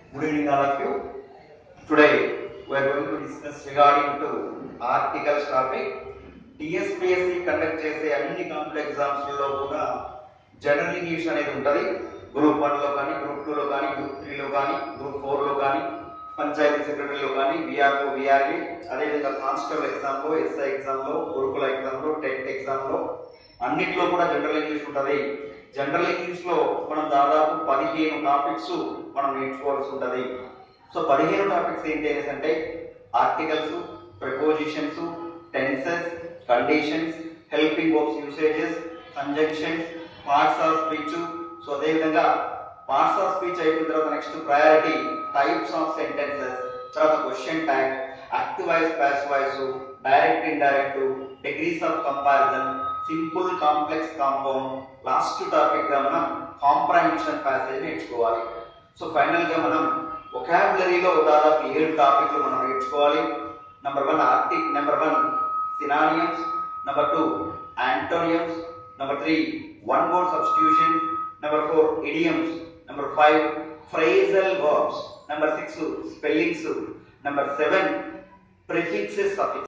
Good evening, all of you. Today, we are going to discuss regarding to articles topic. TSPSC conduct చేసే అన్ని competitive exams లో కూడా general English అనేది ఉంటది group one లో కానీ గ్రూప్ టూ లో కానీ గ్రూప్ త్రీ లో కానీ గ్రూప్ ఫోర్ లో కానీ పంచాయతీ సెక్రటరీలో కానీ విఆర్ఓ విఆర్ఏ అదేవిధంగా కానిస్టేబుల్ ఎగ్జామ్ లో ఎస్ఐ ఎగ్జామ్ లో గురుకుల ఎగ్జామ్ లో టెన్త్ ఎగ్జామ్ లో అన్నిట్లో కూడా జనరల్ ఇంగ్లీష్ ఉంటది జనరల్ ఇంగ్లీష్ లో మనం దాదాపు పదిహేను టాపిక్స్ మనం నేర్చుకోవాల్సి ఉంటది సో పదిహేను టాపిక్స్ ఏంటి అనేసి అంటే articles prepositions tenses conditions helping verbs usages conjunctions parts of speech so అదే విధంగా పార్ట్స్ ఆఫ్ స్పీచ్ అయిపోయిన తర్వాత next priority types of sentences తర్వాత question tag active voice passive voice direct indirect degrees of comparison simple complex compound last topic గా మనం comprehension passage నేర్చుకోవాలి so final గా మనం ఒకాబులరీలో దాదాపు ఏడు టాపిక్లు మనం నేర్చుకోవాలి నెంబర్ వన్ ఆర్టిక్ number one synonyms number two antonyms number three one word substitution number four idioms number five phrasal verbs number six spellings number seven prefixes suffix